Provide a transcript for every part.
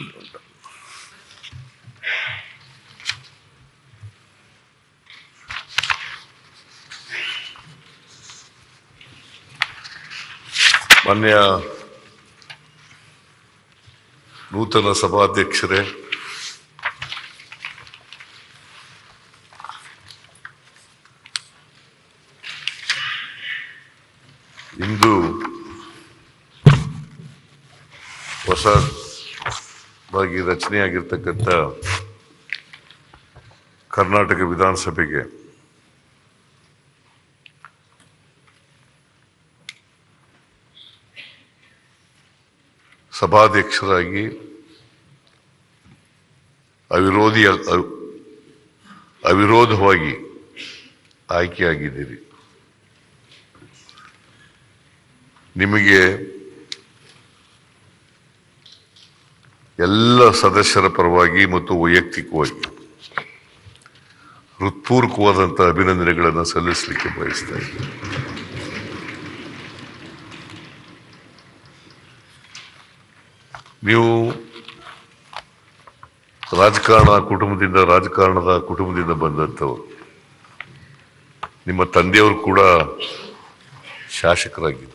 ಮಾನ್ಯ ನೂತನ ಸಭಾಧ್ಯಕ್ಷರೇ ಇಂದು ಹೊಸದಾಗಿ ರಚನೆಯಾಗಿರ್ತಕ್ಕಂಥ ಕರ್ನಾಟಕ ವಿಧಾನಸಭೆಗೆ ಸಭಾಧ್ಯಕ್ಷರಾಗಿ ಅವಿರೋಧಿ ಅವ್- ಅವಿರೋಧವಾಗಿ ಆಯ್ಕೆಯಾಗಿದ್ದೀರಿ ನಿಮಗೆ ಎಲ್ಲ ಸದಸ್ಯರ ಪರವಾಗಿ ಮತ್ತು ವೈಯಕ್ತಿಕವಾಗಿ ಹೃತ್ಪೂರ್ವಕವಾದಂಥ ಅಭಿನಂದನೆಗಳನ್ನು ಸಲ್ಲಿಸಲಿಕ್ಕೆ ಬಯಸ್ತಾ ಇದ್ದೀನಿ ನೀವು ರಾಜಕಾರಣ ಕುಟುಂಬದಿಂದ ರಾಜಕಾರಣದ ಕುಟುಂಬದಿಂದ ಬಂದಂಥವ್ರು ನಿಮ್ಮ ತಂದೆಯವರು ಕೂಡ ಶಾಸಕರಾಗಿದ್ದರು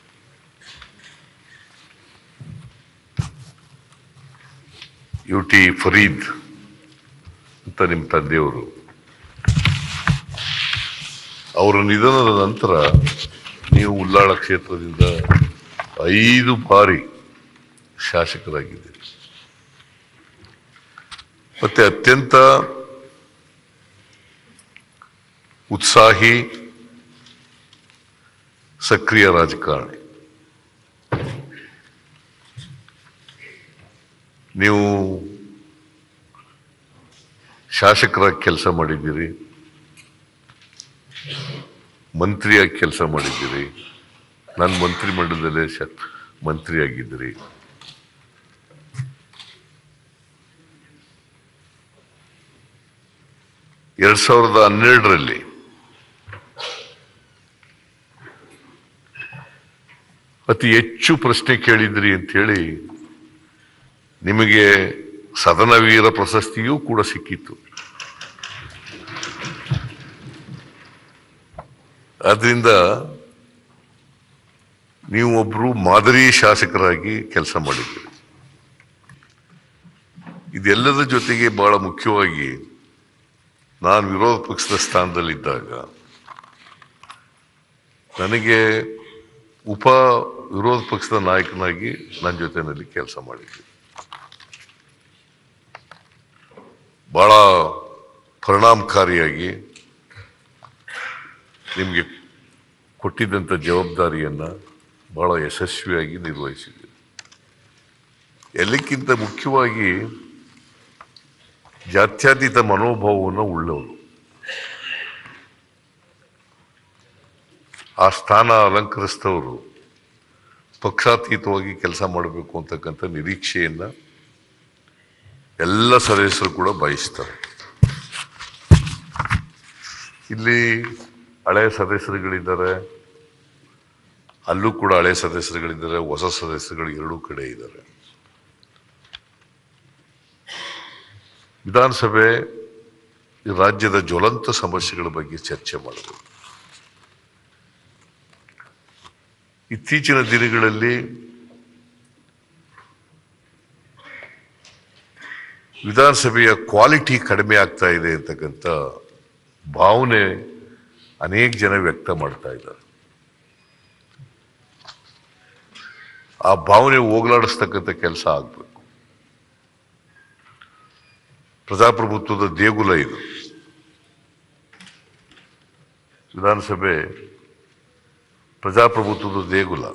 ಯು ಟಿ ಫರೀದ್ ಅಂತ ನಿಮ್ಮ ತಂದೆಯವರು ಅವರ ನಿಧನದ ನಂತರ ನೀವು ಉಲ್ಲಾಳ ಕ್ಷೇತ್ರದಿಂದ ಐದು ಬಾರಿ ಶಾಸಕರಾಗಿದ್ದೀರಿ ಮತ್ತೆ ಅತ್ಯಂತ ಉತ್ಸಾಹಿ ಸಕ್ರಿಯ ರಾಜಕಾರಣಿ ನೀವು ಶಾಸಕರಾಗಿ ಕೆಲಸ ಮಾಡಿದ್ದೀರಿ ಮಂತ್ರಿಯಾಗಿ ಕೆಲಸ ಮಾಡಿದ್ದೀರಿ ನನ್ನ ಮಂತ್ರಿಮಂಡಲದಲ್ಲೇ ಶ ಮಂತ್ರಿಯಾಗಿದ್ದೀರಿ ಎರಡ್ ಸಾವಿರದ ಹನ್ನೆರಡರಲ್ಲಿ ಅತಿ ಹೆಚ್ಚು ಪ್ರಶ್ನೆ ಕೇಳಿದ್ರಿ ಅಂತ ಹೇಳಿ ನಿಮಗೆ ಸದನವೀರ ಪ್ರಶಸ್ತಿಯೂ ಕೂಡ ಸಿಕ್ಕಿತ್ತು ಆದ್ರಿಂದ ನೀವು ಒಬ್ರು ಮಾದರಿ ಶಾಸಕರಾಗಿ ಕೆಲಸ ಮಾಡಿದ್ದೀರಿ ಇದೆಲ್ಲದರ ಜೊತೆಗೆ ಬಹಳ ಮುಖ್ಯವಾಗಿ ನಾನು ವಿರೋಧ ಪಕ್ಷದ ಸ್ಥಾನದಲ್ಲಿದ್ದಾಗ ನನಗೆ ಉಪ ವಿರೋಧ ಪಕ್ಷದ ನಾಯಕನಾಗಿ ನನ್ನ ಜೊತೆಯಲ್ಲಿ ಕೆಲಸ ಮಾಡಿದ್ದೆ ಬಹಳ ಪರಿಣಾಮಕಾರಿಯಾಗಿ ನಿಮಗೆ ಕೊಟ್ಟಿದ್ದಂಥ ಜವಾಬ್ದಾರಿಯನ್ನ ಬಹಳ ಯಶಸ್ವಿಯಾಗಿ ನಿರ್ವಹಿಸಿದೆ ಎಲ್ಲಕ್ಕಿಂತ ಮುಖ್ಯವಾಗಿ ಜಾತ್ಯತೀತ ಮನೋಭಾವವನ್ನು ಉಳ್ಳವರು ಆ ಸ್ಥಾನ ಅಲಂಕರಿಸಿದವರು ಪಕ್ಷಾತೀತವಾಗಿ ಕೆಲಸ ಮಾಡಬೇಕು ಅಂತಕ್ಕಂಥ ನಿರೀಕ್ಷೆಯನ್ನ ಎಲ್ಲ ಸದಸ್ಯರು ಕೂಡ ಬಯಸ್ತಾರೆ ಇಲ್ಲಿ ಹಳೆಯ ಸದಸ್ಯರುಗಳಿದ್ದಾರೆ ಅಲ್ಲೂ ಕೂಡ ಹಳೆ ಸದಸ್ಯರುಗಳಿದ್ದಾರೆ ಹೊಸ ಸದಸ್ಯರುಗಳು ಎರಡೂ ಕಡೆ ಇದ್ದಾರೆ ವಿಧಾನಸಭೆ ಈ ರಾಜ್ಯದ ಜ್ವಲಂತ ಸಮಸ್ಯೆಗಳ ಬಗ್ಗೆ ಚರ್ಚೆ ಮಾಡಬೇಕು ಇತ್ತೀಚಿನ ದಿನಗಳಲ್ಲಿ ವಿಧಾನಸಭೆಯ ಕ್ವಾಲಿಟಿ ಕಡಿಮೆ ಆಗ್ತಾ ಇದೆ ಅಂತಕ್ಕಂಥ ಭಾವನೆ ಅನೇಕ ಜನ ವ್ಯಕ್ತ ಮಾಡ್ತಾ ಇದ್ದಾರೆ ಆ ಭಾವನೆ ಹೋಗಲಾಡಿಸ್ತಕ್ಕಂಥ ಕೆಲಸ ಆಗ್ಬೇಕು ಪ್ರಜಾಪ್ರಭುತ್ವದ ದೇಗುಲ ಇದು ವಿಧಾನಸಭೆ ಪ್ರಜಾಪ್ರಭುತ್ವದ ದೇಗುಲ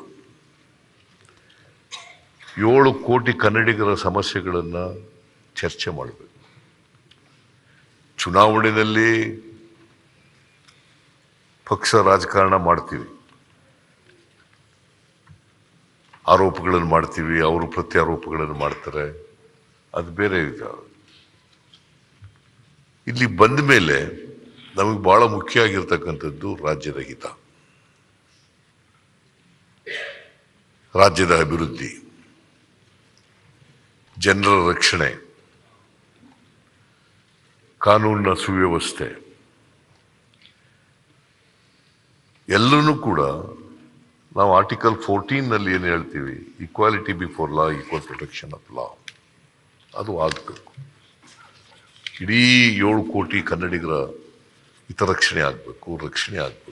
ಏಳು ಕೋಟಿ ಕನ್ನಡಿಗರ ಸಮಸ್ಯೆಗಳನ್ನು ಚರ್ಚೆ ಮಾಡಬೇಕು ಚುನಾವಣೆಯಲ್ಲಿ ಪಕ್ಷ ರಾಜಕಾರಣ ಮಾಡ್ತೀವಿ ಆರೋಪಗಳನ್ನು ಮಾಡ್ತೀವಿ ಅವರು ಪ್ರತ್ಯಾರೋಪಗಳನ್ನು ಮಾಡ್ತಾರೆ ಅದು ಬೇರೆ ಇದೆ ಇಲ್ಲಿ ಬಂದ ಮೇಲೆ ನಮಗೆ ಬಹಳ ಮುಖ್ಯ ಆಗಿರ್ತಕ್ಕಂಥದ್ದು ರಾಜ್ಯದ ಹಿತ ರಾಜ್ಯದ ಅಭಿವೃದ್ಧಿ ಜನರ ರಕ್ಷಣೆ ಕಾನೂನಿನ ಸುವ್ಯವಸ್ಥೆ ಎಲ್ಲರೂ ಕೂಡ ನಾವು ಆರ್ಟಿಕಲ್ ಫೋರ್ಟೀನ್ನಲ್ಲಿ ಏನು ಹೇಳ್ತೀವಿ equality before law equal protection of law ಅದು ಆಗಬೇಕು ಇಡೀ ಏಳು ಕೋಟಿ ಕನ್ನಡಿಗರ ಹಿತರಕ್ಷಣೆ ಆಗಬೇಕು ರಕ್ಷಣೆ ಆಗಬೇಕು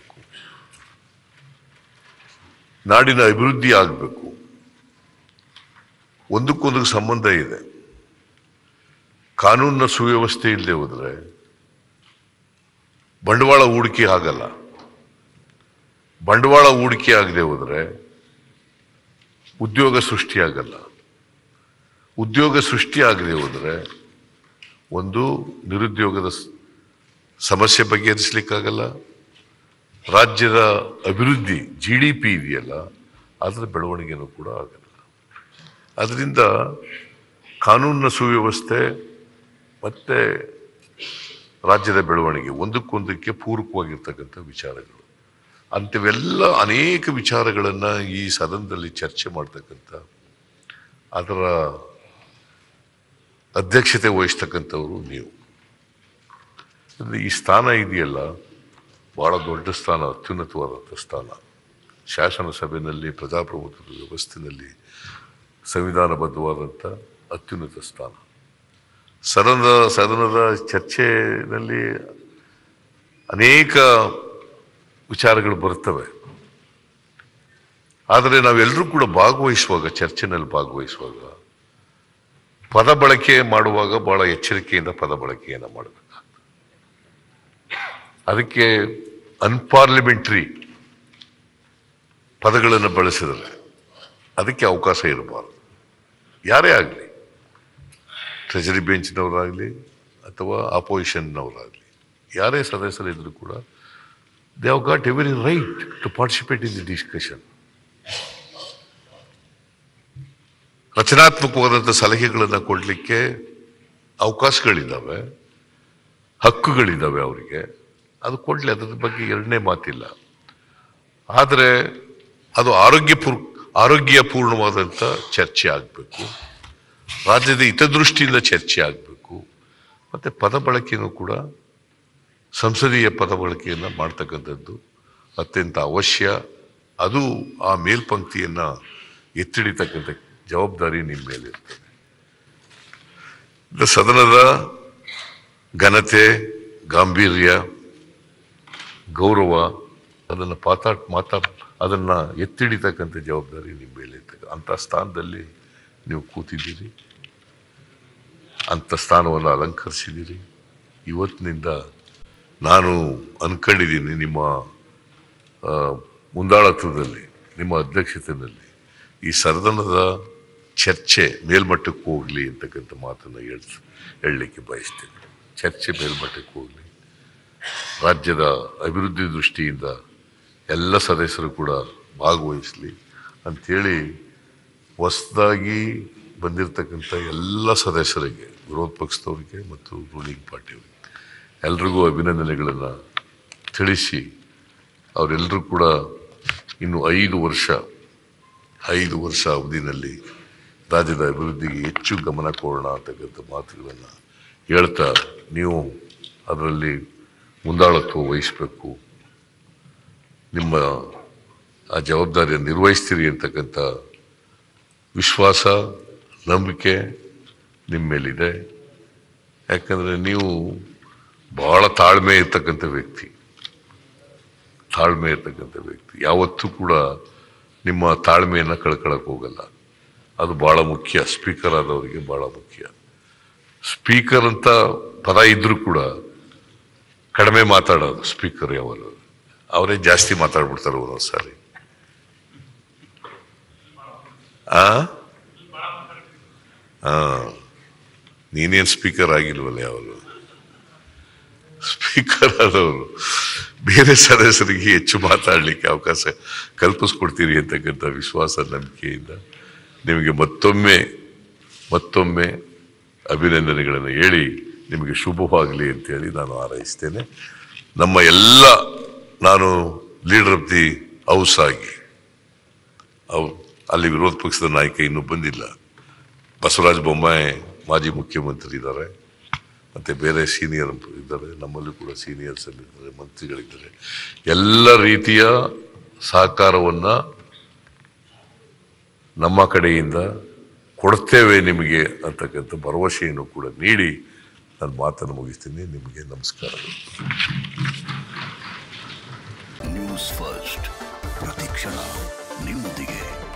ನಾಡಿನ ಅಭಿವೃದ್ಧಿ ಆಗಬೇಕು ಒಂದಕ್ಕೊಂದಕ್ಕೆ ಸಂಬಂಧ ಇದೆ ಕಾನೂನಿನ ಸುವ್ಯವಸ್ಥೆ ಇಲ್ಲದೆ ಹೋದ್ರೆ ಬಂಡವಾಳ ಹೂಡಿಕೆ ಆಗಲ್ಲ ಬಂಡವಾಳ ಹೂಡಿಕೆ ಆಗದೆ ಹೋದ್ರೆ ಉದ್ಯೋಗ ಸೃಷ್ಟಿಯಾಗಲ್ಲ ಉದ್ಯೋಗ ಸೃಷ್ಟಿ ಆಗದೆ ಹೋದ್ರೆ ಒಂದು ನಿರುದ್ಯೋಗದ ಸ್- ಸಮಸ್ಯೆ ಬಗೆಹರಿಸಲಿಕ್ಕಾಗಲ್ಲ ರಾಜ್ಯದ ಅಭಿವೃದ್ಧಿ ಜಿ ಡಿ ಪಿ ಇದೆಯಲ್ಲ ಅದರ ಬೆಳವಣಿಗೆನೂ ಕೂಡ ಆಗಲ್ಲ ಅದರಿಂದ ಕಾನೂನಿನ ಸುವ್ಯವಸ್ಥೆ ಮತ್ತೆ ರಾಜ್ಯದ ಬೆಳವಣಿಗೆ ಒಂದಕ್ಕೊಂದಕ್ಕೆ ಪೂರಕವಾಗಿರ್ತಕ್ಕಂಥ ವಿಚಾರಗಳು ಅಂಥವೆಲ್ಲ ಅನೇಕ ವಿಚಾರಗಳನ್ನು ಈ ಸದನದಲ್ಲಿ ಚರ್ಚೆ ಮಾಡ್ತಕ್ಕಂಥ ಅದರ ಅಧ್ಯಕ್ಷತೆ ವಹಿಸ್ತಕ್ಕಂಥವ್ರು ನೀವು ಅಂದ್ರೆ ಈ ಸ್ಥಾನ ಇದೆಯಲ್ಲ ಬಹಳ ದೊಡ್ಡ ಸ್ಥಾನ ಅತ್ಯುನ್ನತವಾದಂಥ ಸ್ಥಾನ ಶಾಸನ ಸಭೆಯಲ್ಲಿ ಪ್ರಜಾಪ್ರಭುತ್ವದ ವ್ಯವಸ್ಥೆಯಲ್ಲಿ ಸಂವಿಧಾನಬದ್ಧವಾದಂಥ ಅತ್ಯುನ್ನತ ಸ್ಥಾನ ಸದನದ ಸದನದ ಚರ್ಚೆಯಲ್ಲಿ ಅನೇಕ ವಿಚಾರಗಳು ಬರ್ತವೆ ಆದರೆ ನಾವೆಲ್ಲರೂ ಕೂಡ ಭಾಗವಹಿಸುವಾಗ ಚರ್ಚೆನಲ್ಲಿ ಭಾಗವಹಿಸುವಾಗ ಪದ ಬಳಕೆ ಮಾಡುವಾಗ ಬಹಳ ಎಚ್ಚರಿಕೆಯಿಂದ ಪದ ಬಳಕೆಯನ್ನು ಮಾಡಬೇಕಾಗ್ತದೆ ಅದಕ್ಕೆ ಅನ್ಪಾರ್ಲಿಮೆಂಟ್ರಿ ಪದಗಳನ್ನು ಬಳಸಿದರೆ ಅದಕ್ಕೆ ಅವಕಾಶ ಇರಬಾರದು ಯಾರೇ ಆಗಲಿ ಟ್ರೆಜರಿ ಬೆಂಚ್ನವರಾಗಲಿ ಅಥವಾ ಅಪೋಸಿಷನ್ನವರಾಗಲಿ ಯಾರೇ ಸದಸ್ಯರಿದ್ದರೂ ಕೂಡ they have got every right to participate in the discussion ರಚನಾತ್ಮಕವಾದಂಥ ಸಲಹೆಗಳನ್ನು ಕೊಡಲಿಕ್ಕೆ ಅವಕಾಶಗಳಿದ್ದಾವೆ ಹಕ್ಕುಗಳಿದ್ದಾವೆ ಅವರಿಗೆ ಅದು ಕೊಡಲಿ ಅದರ ಬಗ್ಗೆ ಎರಡನೇ ಮಾತಿಲ್ಲ ಆದರೆ ಅದು ಆರೋಗ್ಯಪೂರ್ ಆರೋಗ್ಯಪೂರ್ಣವಾದಂಥ ಚರ್ಚೆ ಆಗಬೇಕು ರಾಜ್ಯದ ಹಿತದೃಷ್ಟಿಯಿಂದ ಚರ್ಚೆ ಆಗಬೇಕು ಮತ್ತು ಪದ ಬಳಕೆಯೂ ಕೂಡ ಸಂಸದೀಯ ಪದ ಬಳಕೆಯನ್ನು ಮಾಡ್ತಕ್ಕಂಥದ್ದು ಅತ್ಯಂತ ಅವಶ್ಯ ಅದು ಆ ಮೇಲ್ಪಂಕ್ತಿಯನ್ನು ಎತ್ತಿಡಿತಕ್ಕಂಥ ಜವಾಬ್ದಾರಿ ನಿಮ್ಮ ಮೇಲೆ ಇರ್ತದೆ ಇದು ಸದನದ ಘನತೆ ಗಾಂಭೀರ್ಯ ಗೌರವ ಅದನ್ನು ಪಾತಾ ಮಾತಾ ಅದನ್ನು ಎತ್ತಿಡಿತಕ್ಕಂಥ ಜವಾಬ್ದಾರಿ ನಿಮ್ಮ ಮೇಲೆ ಇರ್ತದೆ ಅಂಥ ಸ್ಥಾನದಲ್ಲಿ ನೀವು ಕೂತಿದ್ದೀರಿ ಅಂಥ ಸ್ಥಾನವನ್ನು ಅಲಂಕರಿಸಿದ್ದೀರಿ ಇವತ್ತಿನಿಂದ ನಾನು ಅನ್ಕೊಂಡಿದ್ದೀನಿ ನಿಮ್ಮ ಆ, ಮುಂದಾಳತ್ವದಲ್ಲಿ ನಿಮ್ಮ ಅಧ್ಯಕ್ಷತೆಯಲ್ಲಿ ಈ ಸದನದ ಚರ್ಚೆ ಮೇಲ್ಮಟ್ಟಕ್ಕೆ ಹೋಗಲಿ ಅಂತಕ್ಕಂಥ ಮಾತನ್ನು ಹೇಳ್ ಹೇಳಲಿಕ್ಕೆ ಬಯಸ್ತೇನೆ ಚರ್ಚೆ ಮೇಲ್ಮಟ್ಟಕ್ಕೆ ಹೋಗಲಿ ರಾಜ್ಯದ ಅಭಿವೃದ್ಧಿ ದೃಷ್ಟಿಯಿಂದ ಎಲ್ಲ ಸದಸ್ಯರು ಕೂಡ ಭಾಗವಹಿಸಲಿ ಅಂಥೇಳಿ ಹೊಸದಾಗಿ ಬಂದಿರತಕ್ಕಂಥ ಎಲ್ಲ ಸದಸ್ಯರಿಗೆ ವಿರೋಧ ಪಕ್ಷದವರಿಗೆ ಮತ್ತು ರೂಲಿಂಗ್ ಪಾರ್ಟಿಯವರಿಗೆ ಎಲ್ರಿಗೂ ಅಭಿನಂದನೆಗಳನ್ನು ತಿಳಿಸಿ ಅವರೆಲ್ಲರೂ ಕೂಡ ಇನ್ನು ಐದು ವರ್ಷ ಐದು ವರ್ಷ ಅವಧಿನಲ್ಲಿ ರಾಜ್ಯದ ಅಭಿವೃದ್ಧಿಗೆ ಹೆಚ್ಚು ಗಮನ ಕೊಡೋಣ ಅಂತಕ್ಕಂಥ ಮಾತುಗಳನ್ನು ಹೇಳ್ತಾ ನೀವು ಅದರಲ್ಲಿ ಮುಂದಾಳತ್ವ ವಹಿಸಬೇಕು ನಿಮ್ಮ ಆ ಜವಾಬ್ದಾರಿಯನ್ನು ನಿರ್ವಹಿಸ್ತೀರಿ ಅಂತಕ್ಕಂಥ ವಿಶ್ವಾಸ ನಂಬಿಕೆ ನಿಮ್ಮ ಮೇಲಿದೆ ಯಾಕಂದರೆ ನೀವು ಬಹಳ ತಾಳ್ಮೆ ಇರ್ತಕ್ಕಂಥ ವ್ಯಕ್ತಿ ತಾಳ್ಮೆ ಇರ್ತಕ್ಕಂಥ ವ್ಯಕ್ತಿ ಯಾವತ್ತೂ ಕೂಡ ನಿಮ್ಮ ತಾಳ್ಮೆಯನ್ನು ಕಳ್ಕೊಳಕ್ಕೆ ಹೋಗಲ್ಲ ಅದು ಬಹಳ ಮುಖ್ಯ ಸ್ಪೀಕರ್ ಆದವರಿಗೆ ಬಹಳ ಮುಖ್ಯ ಸ್ಪೀಕರ್ ಅಂತ ಪದ ಇದ್ರೂ ಕೂಡ ಕಡಿಮೆ ಮಾತಾಡೋದು ಸ್ಪೀಕರ್ ಯಾವಾಗ ಅವರೇ ಜಾಸ್ತಿ ಮಾತಾಡ್ಬಿಡ್ತಾರೆ ಒಂದೊಂದು ಸಾರಿ ಆ ಆ ನೀನೇನು ಸ್ಪೀಕರ್ ಆಗಿಲ್ವಲ್ಲ ಯಾವಾಗ ಸ್ಪೀಕರ್ ಆದವರು ಬೇರೆ ಸದಸ್ಯರಿಗೆ ಹೆಚ್ಚು ಮಾತಾಡಲಿಕ್ಕೆ ಅವಕಾಶ ಕಲ್ಪಿಸ್ಕೊಡ್ತೀರಿ ಅಂತಕ್ಕಂಥ ವಿಶ್ವಾಸ ನಂಬಿಕೆಯಿಂದ ನಿಮಗೆ ಮತ್ತೊಮ್ಮೆ ಮತ್ತೊಮ್ಮೆ ಅಭಿನಂದನೆಗಳನ್ನು ಹೇಳಿ ನಿಮಗೆ ಶುಭವಾಗಲಿ ಅಂತೇಳಿ ನಾನು ಹಾರೈಸ್ತೇನೆ ನಮ್ಮ ಎಲ್ಲ ನಾನು ಲೀಡರ್ ಆಫ್ ದಿ ಹೌಸ್ ಆಗಿ ಅವ್ ಅಲ್ಲಿ ವಿರೋಧ ಪಕ್ಷದ ನಾಯಕ ಇನ್ನೂ ಬಂದಿಲ್ಲ ಬಸವರಾಜ ಬೊಮ್ಮಾಯಿ ಮಾಜಿ ಮುಖ್ಯಮಂತ್ರಿ ಇದ್ದಾರೆ ಮತ್ತು ಬೇರೆ ಸೀನಿಯರ್ ಇದ್ದಾರೆ ನಮ್ಮಲ್ಲಿ ಕೂಡ ಸೀನಿಯರ್ಸ್ ಇದ್ದಾರೆ ಮಂತ್ರಿಗಳಿದ್ದಾರೆ ಎಲ್ಲ ರೀತಿಯ ಸಹಕಾರವನ್ನು ನಮ್ಮ ಕಡೆಯಿಂದ ಕೊಡ್ತೇವೆ ನಿಮಗೆ ಅಂತಕ್ಕಂಥ ಭರವಸೆಯನ್ನು ಕೂಡ ನೀಡಿ ನಾನು ಮಾತನ್ನು ಮುಗಿಸ್ತೀನಿ ನಿಮಗೆ ನಮಸ್ಕಾರಗಳು ನ್ಯೂಸ್ ಫಸ್ಟ್ ಪ್ರತಿಕ್ಷಣ ನಿಮ್ಮೊಂದಿಗೆ